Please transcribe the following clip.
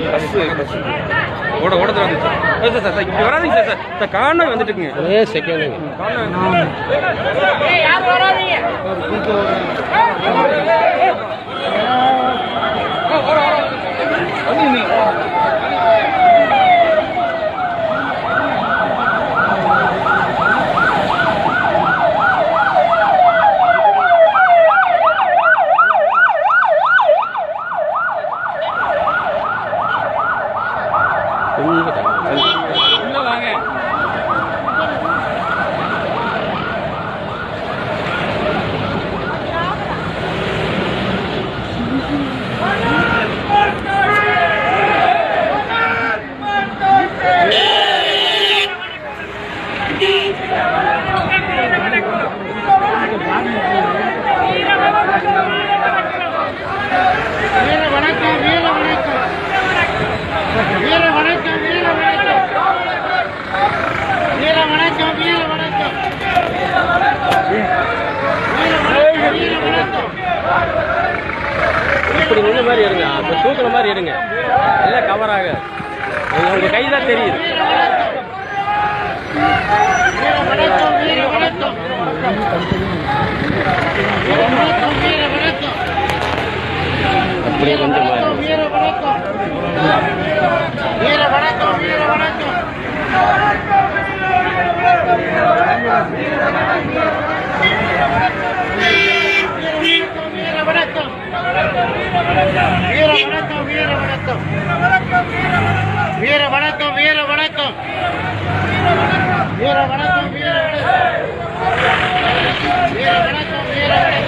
Bus bus ஓட ஓடத்துல வந்துச்சு sir sir sir இப்படி வராதீங்க சார் சார் சார் காரணம் வந்துட்டு இருக்குங்க ஒரே செகண்டுங்க கொஞ்சம் தள்ளி. வீர வணக்கம் வீர வணக்கம் வீர வணக்கம் வீர வணக்கம் வீர வணக்கம் வீர வணக்கம் வீர வணக்கம் வீர வணக்கம் இப்படி நின்ன மாதிரி இருங்க அப்ப தூக்குற மாதிரி இருங்க எல்லாம் கவர் ஆக உங்க கை தான் தெரியுது வீர வணக்கம் வீர வணக்கம் வீர வணக்கம் வீர வணக்கம் அப்படியே கொஞ்சம் மாறி வீர வணக்கம் வீர வணக்கம் வீர வணக்கம் வீர வணக்கம் வீர வணக்கம் வீர வணக்கம் வீர வணக்கம் வீர வணக்கம் வீர வணக்கம் வீர வணக்கம் வீர வணக்கம் வீர வணக்கம்